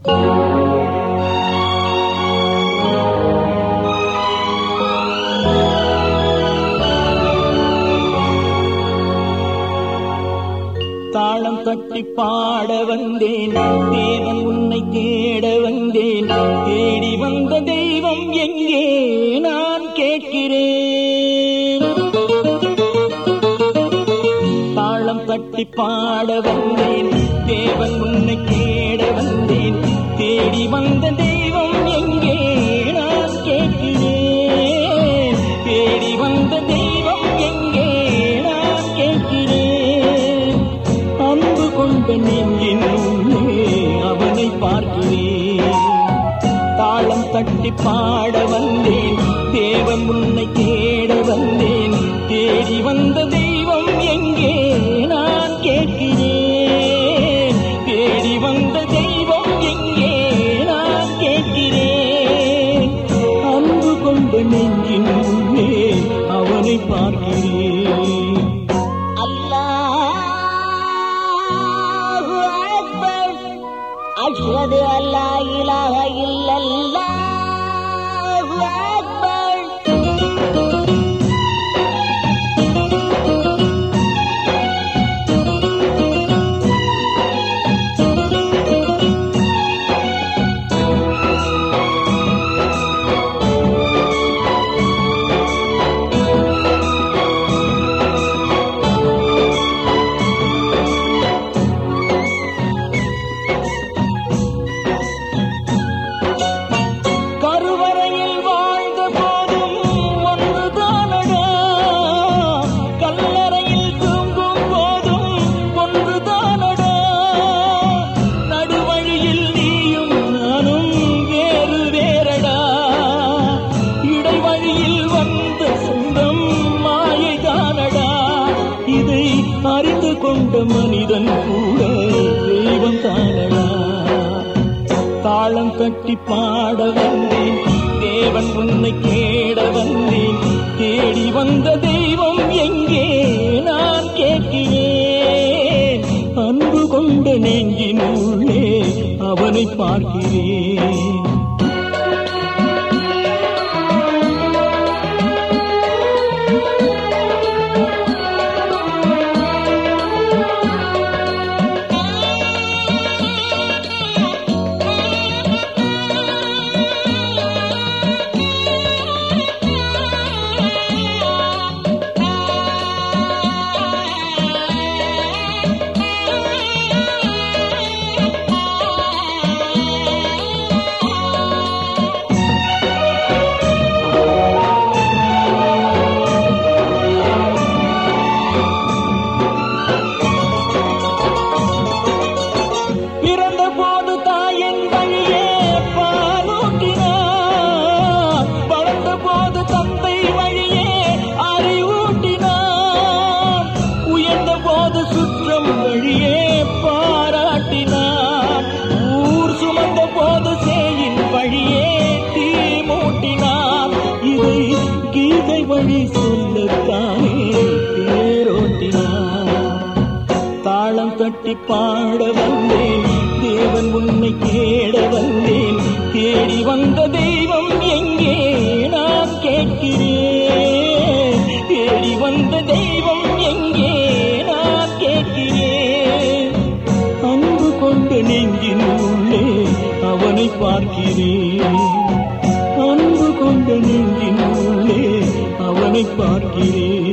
தாளம் தட்டி பாட வந்தேன் தேவன் உன்னை தேட வந்தேன் தேடி வந்த தெய்வம் எங்கே நான் கேட்கிறேன் தாளம் தட்டி பாட வந்தேன் தேவன் உன்னை தேட வந்தேன் தேடி வந்த தெய்வம் எங்கே நான் கேட்கிறேன் தேடி வந்த தெய்வம் எங்கே நான் கேட்கிறேன் அன்பு கொண்ட நெஞ்சின் உள்ளே அவனை பார்க்கிறேன் தாளம் தட்டி பாட வந்தேன் தேவன் உன்னை தேட வந்தேன் தேடி வந்த தெய்வம் எங்கே நான் கேட்கிறேன் தேடி வந்த தெய்வம் எங்கே நான் கேட்கிறேன் அன்பு கொண்ட நெஞ்சின் உள்ளே அவனை பார்க்கிறேன் الله أكبر أشهد أن لا إله إلا الله أكبر கருவறையில் வாழ்ந்த போதும் ஒன்றுதானடா கல்லறையில் தூங்கும் போதும் ஒன்றுதானடா நடுவழியில் நீயும் நானும் வேறு வேறடா இடைவழியில் வந்த சொந்தம் மாயைதானடா இதை அறிந்து கொண்ட மனிதன் கூட தெய்வம் தானடா தாளம் கட்டி பாட வந்தேன் தேவன் உன்னை தேட வந்தேன் தேடி வந்த தெய்வம் எங்கே நான் கேட்கிறேன் அன்பு கொண்ட நெஞ்சின் உள்ளே அவனை பார்க்கிறேன் பிறந்த போது தாயின் வழியே பாலூட்டினார் வளர்ந்த போது தந்தை வழியே அறிவூட்டினார் உயர்ந்த போது சுற்றம் வழியே பாராட்டினார் ஊர் சுமந்த போது சேயின் வழியே தீ மூட்டினார் இதை கீதை வழி சொல்லத்தானே தேரோட்டினார் தாளம் தட்டி பாட வந்தேன் தேவன் உன்னை தேட வந்தேன் தேடி வந்த தெய்வம் எங்கே நான் கேட்கிறேன் தேடி வந்த தெய்வம் எங்கே நான் கேட்கிறேன் அன்பு கொண்ட நெஞ்சின் உள்ளே அவனை பார்க்கிறேன் அன்பு கொண்ட நெஞ்சின் உள்ளே அவனை பார்க்கிறேன்